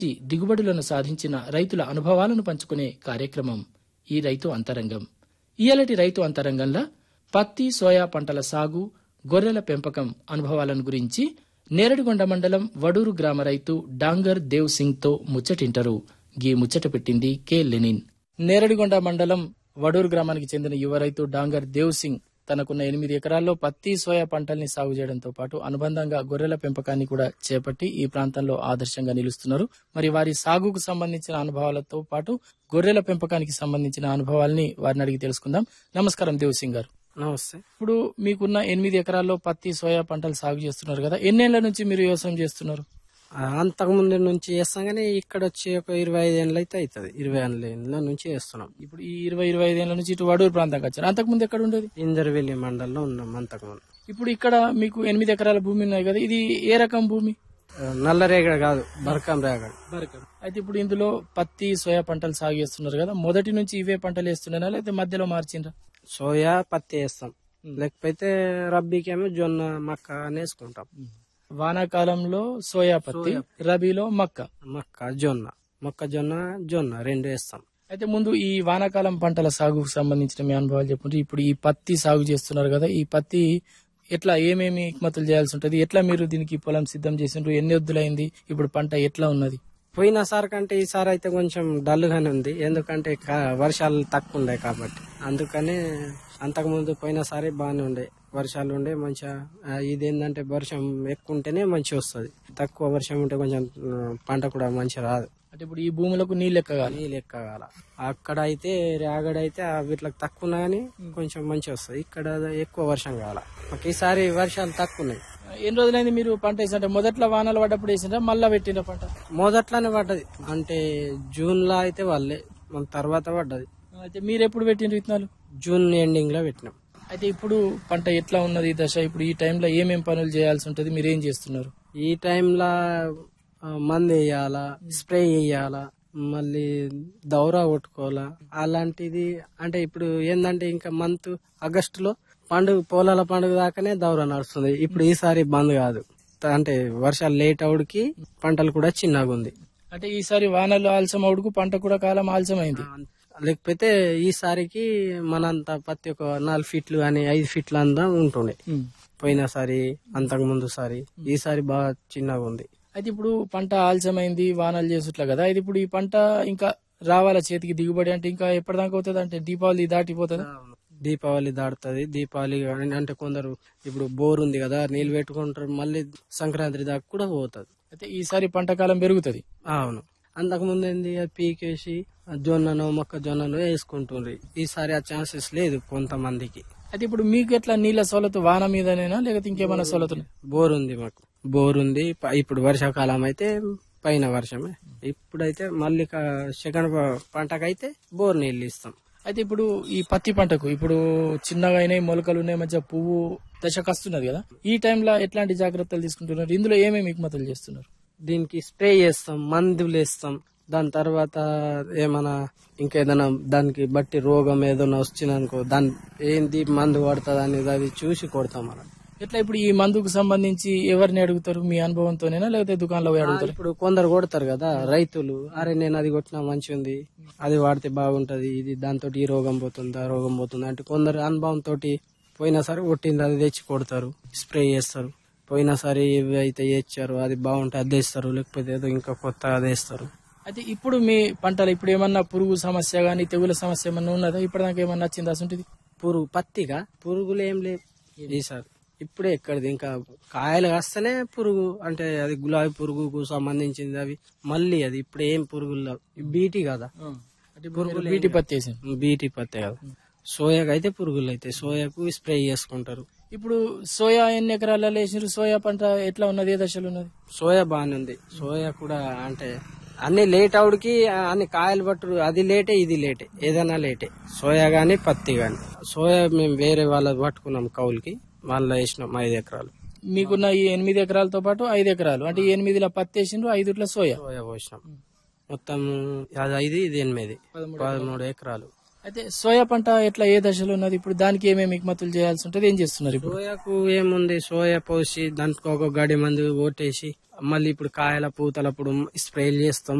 ఈ దిగుబడులను సాధించిన రైతుల అనుభవాలను పంచుకునే కార్యక్రమం ఈ రైతు అంతరంగం ఇయలటి రైతు అంతరంగంలో పత్తి సోయా పంటల సాగు గొర్రెల పెంపకం అనుభవాలను గురించి నేరడిగొండ మండలం వడూరు గ్రామ రైతు డాంగర్ దేవ్ సింగ్ తో ముచ్చటింటారు గీ ముచ్చట పెట్టింది కె లెనిన్ నేరడిగొండ మండలం వడూరు గ్రామానికి చెందిన యువ రైతు డాంగర్ దేవ్ సింగ్ తనకున్న ఎనిమిది ఎకరాల్లో పత్తి సోయా పంటల్ని సాగు చేయడంతో పాటు అనుబంధంగా గొర్రెల పెంపకాన్ని కూడా చేపట్టి ఈ ప్రాంతంలో ఆదర్శంగా నిలుస్తున్నారు మరి వారి సాగుకు సంబంధించిన అనుభవాలతో పాటు గొర్రెల పెంపకానికి సంబంధించిన అనుభవాల్ని వారిని అడిగి తెలుసుకుందాం నమస్కారం దేవ్ సింగ్ గారు నమస్తే ఇప్పుడు మీకున్న ఎనిమిది ఎకరాల్లో పత్తి సోయా పంటలు సాగు చేస్తున్నారు కదా ఎన్నేళ్ల నుంచి మీరు వ్యవసాయం చేస్తున్నారు ఆ, అంతకు ముందు నుంచి చేస్తాం కానీ ఇక్కడ వచ్చి ఒక ఇరవై ఐదు ఏళ్ళు అయితే అవుతుంది ఇరవై ఏళ్ళ నుంచి చేస్తున్నాం ఇప్పుడు ఈ ఇరవై ఇరవై ఐదేళ్ల నుంచి ఇటు వడూరు ప్రాంతానికి వచ్చారు అంతకుముందు ఎక్కడ ఉండేది ఇంజర్వెల్లి మండలంలో ఉన్నాం అంతకు ముందు ఇప్పుడు ఇక్కడ మీకు ఎనిమిది ఎకరాల భూమి ఉన్నాయి కదా ఇది ఏ రకం భూమి ఆ, నల్ల రేగడ కాదు బరకం రేగడ అయితే ఇప్పుడు ఇందులో పత్తి సోయా పంటలు సాగు చేస్తున్నారు కదా మొదటి నుంచి ఇవే పంటలు వేస్తున్నారా లేకపోతే మధ్యలో మార్చిండ్రా సోయా పత్తి వేస్తాం లేకపోతే రబ్బీకేమో జొన్న మక్క అని వేసుకుంటాం వానాకాలంలో సోయా పత్తి రబీలో మక్క మక్క జొన్న మొక్కజొన్న జొన్న రెండు వేస్తాం అయితే ముందు ఈ వానాకాలం పంటల సాగుకు సంబంధించిన మీ అనుభవాలు చెప్పుకుంటే ఇప్పుడు ఈ పత్తి సాగు చేస్తున్నారు కదా ఈ పత్తి ఎట్లా ఏమేమి హిక్మతులు చేయాల్సి ఉంటది ఎట్లా మీరు దీనికి పొలం సిద్ధం చేసిండ్రు ఎన్ని ఎద్దులైంది ఇప్పుడు పంట ఎట్లా ఉన్నది పోయినసారి కంటే ఈసారి అయితే కొంచెం డల్ గానే ఉంది ఎందుకంటే కా- వర్షాలు తక్కువ ఉండే కాబట్టి అందుకని అంతకుముందు పోయినసారి బాగానే ఉండే వర్షాలు ఉండే మంచిగా ఆ, ఇదేంటంటే వర్షం ఎక్కువ ఉంటేనే మంచిగా వస్తుంది తక్కువ వర్షం ఉంటే కొంచెం ఆ, పంట కూడా మంచిగా రాదు అంటే ఇప్పుడు ఈ భూములకు నీళ్ళు ఎక్కగాలి నీళ్ళు ఎక్కగాల అక్కడ అయితే రాగడ అయితే ఆ వీటికి తక్కువ ఉన్నా కానీ కొంచెం మంచిగా వస్తుంది ఇక్కడ ఎక్కువ వర్షం కావాల మాకు ఈసారి వర్షాలు తక్కువ ఉన్నాయి ఎన్ని రోజులైంది మీరు పంట వేసింటే మొదట్లో వానలు పడ్డప్పుడు వేసిండ్రా మళ్ళా పెట్టిండ్రా పంట మొదట్లోనే పడ్డది అంటే జూన్ లో అయితే వాళ్ళే మన తర్వాత పడ్డది అయితే మీరు ఎప్పుడు పెట్టిండ్రు విత్తనాలు జూన్ ఎండింగ్ లో పెట్టినాం అయితే ఇప్పుడు పంట ఎట్లా ఉన్నది ఈ దశ ఇప్పుడు ఈ టైంలో ఏమేం పనులు చేయాల్సి ఉంటది మీరు ఏం చేస్తున్నారు ఈ టైంలో మందు వేయాలా స్ప్రే వేయాలా మళ్ళీ దౌరా కొట్టుకోవాలా అలాంటిది అంటే ఇప్పుడు ఏంటంటే ఇంకా మంత్ ఆగస్టులో పండుగ పొలాల పండుగ దాకానే దౌరా నడుస్తుంది ఇప్పుడు ఈసారి బంద్ కాదు త- అంటే వర్షాలు లేట్ అవుడికి పంటలు కూడా చిన్నగా ఉంది అంటే ఈసారి వానలు ఆలస్యం అవుడుకు పంట కూడా కాలం ఆలస్యమైంది లేకపోతే ఈసారికి మనంత పత్తి ఒక నాలుగు ఫీట్లు కానీ ఐదు ఫీట్లు అంతా ఉంటుండే పోయినసారి అంతకు ముందు సారి ఈసారి బాగా చిన్నగా ఉంది అయితే ఇప్పుడు పంట ఆలస్యమైంది వానలు చేసుట్లా కదా అయితే ఇప్పుడు ఈ పంట ఇంకా రావాలా చేతికి దిగుబడి అంటే ఇంకా ఎప్పటిదాకా అవుతుంది అంటే దీపావళి దాటిపోతుంది దీపావళి దాడుతుంది దీపావళి కానీ అంటే కొందరు ఇప్పుడు బోర్ ఉంది కదా నీళ్ళు పెట్టుకుంటారు మళ్ళీ సంక్రాంతి దాకా కూడా పోతుంది అయితే ఈసారి పంట కాలం పెరుగుతుంది అవును అంతకు ముందు ఏంది అది పీకేసి జొన్నను మొక్కజొన్నను వేసుకుంటుండ్రి ఈసారి ఆ ఛాన్సెస్ లేదు కొంతమందికి అయితే ఇప్పుడు మీకు ఎట్లా నీళ్ళ సోలత వాన మీదనేనా లేకపోతే ఇంకేమైనా సోలత బోర్ ఉంది మాకు బోర్ ఉంది ప- ఇప్పుడు వర్షాకాలం అయితే పైన వర్షమే ఇప్పుడైతే మళ్ళీ క- సెకండ్ ప- పంటకైతే బోర్ నీళ్ళు ఇస్తాం అయితే ఇప్పుడు ఈ పత్తి పంటకు ఇప్పుడు చిన్నగా అయినాయి మొలకలు ఉన్నాయి మధ్య పువ్వు దశకు వస్తున్నది కదా ఈ టైంలో ఎట్లాంటి జాగ్రత్తలు తీసుకుంటున్నారు ఇందులో ఏమేమి హిక్మతులు చేస్తున్నారు దీనికి స్ప్రే చేస్తాం మందులు వేస్తాం దాని తర్వాత ఏమైనా ఇంకేదైనా దానికి బట్టి రోగం ఏదైనా వచ్చిందనుకో దాని ఏంది మందు పడుతుంది అనేది అది చూసి కొడతాం మనం ఎట్లా ఇప్పుడు ఈ మందుకు సంబంధించి ఎవరిని అడుగుతారు మీ అనుభవంతోనేనా లేకపోతే దుకాణంలో పోయి అడుగుతారు ఇప్పుడు కొందరు కొడతారు కదా రైతులు అరే నేను అది కొట్టినా మంచిగా ఉంది అది వాడితే బాగుంటది ఇది దాంతో ఈ రోగం పోతుంది ఆ రోగం పోతుంది అంటే కొందరు అనుభవం తోటి పోయినసారి కొట్టింది అది తెచ్చి కొడతారు స్ప్రే చేస్తారు పోయినసారి ఇవి అయితే వేస్తారు అది బాగుంటే అది వేస్తారు లేకపోతే ఏదో ఇంకా కొత్త అది వేస్తారు అయితే ఇప్పుడు మీ పంటలు ఇప్పుడు ఏమన్నా పురుగు సమస్య గానీ తెగుల సమస్య ఏమన్నా ఉన్నదా ఇప్పటిదాకా ఏమన్నా వచ్చిందా అసంటిది పురుగు పత్తిగా పురుగులు ఏం లేవు ఈసారి ఇప్పుడే ఎక్కడిది ఇంకా కాయలు కాస్తేనే పురుగు అంటే అది గులాబీ పురుగుకు సంబంధించింది అవి మళ్ళీ అది ఇప్పుడు ఏం పురుగులు లేవు. ఈ బీటీ కదా అంటే పురుగులు బీటి పత్తి వేసింది బీటీ పత్తే కదా సోయాకు అయితే పురుగులు అయితే సోయాకు స్ప్రే చేసుకుంటారు ఇప్పుడు సోయా ఎన్ని ఎకరాలలో వేసినారు సోయా పంట ఎట్లా ఉన్నది ఏ దశలో ఉన్నది సోయా బాగానే ఉంది సోయా కూడా అంటే అన్ని లేట్ అవుడికి అన్ని కాయలు పట్టు అది లేటే ఇది లేటే ఏదైనా లేటే సోయా గాని పత్తి గాని సోయా మేము వేరే వాళ్ళది పట్టుకున్నాం కౌలుకి వాళ్ళ వేసినాం ఐదు ఎకరాలు మీకున్న ఈ ఎనిమిది ఎకరాలతో పాటు ఐదు ఎకరాలు అంటే ఈ ఎనిమిదిలో పత్తి వేసిండ్రు ఐదుట్లో సోయా సోయా పోసినాం మొత్తం అది ఐదు ఇది ఎనిమిది పదమూడు ఎకరాలు అయితే సోయా పంట ఎట్లా ఏ దశలో ఉన్నది ఇప్పుడు దానికి ఏమేమి ఎగుమతులు చేయాల్సి ఉంటుంది ఏం చేస్తున్నారు ఇప్పుడు సోయాకు ఏముంది సోయా పోసి దాంట్లో ఒక గడి మందు ఓటేసి మళ్ళీ ఇప్పుడు కాయల పూతలప్పుడు స్ప్రేలు చేస్తాం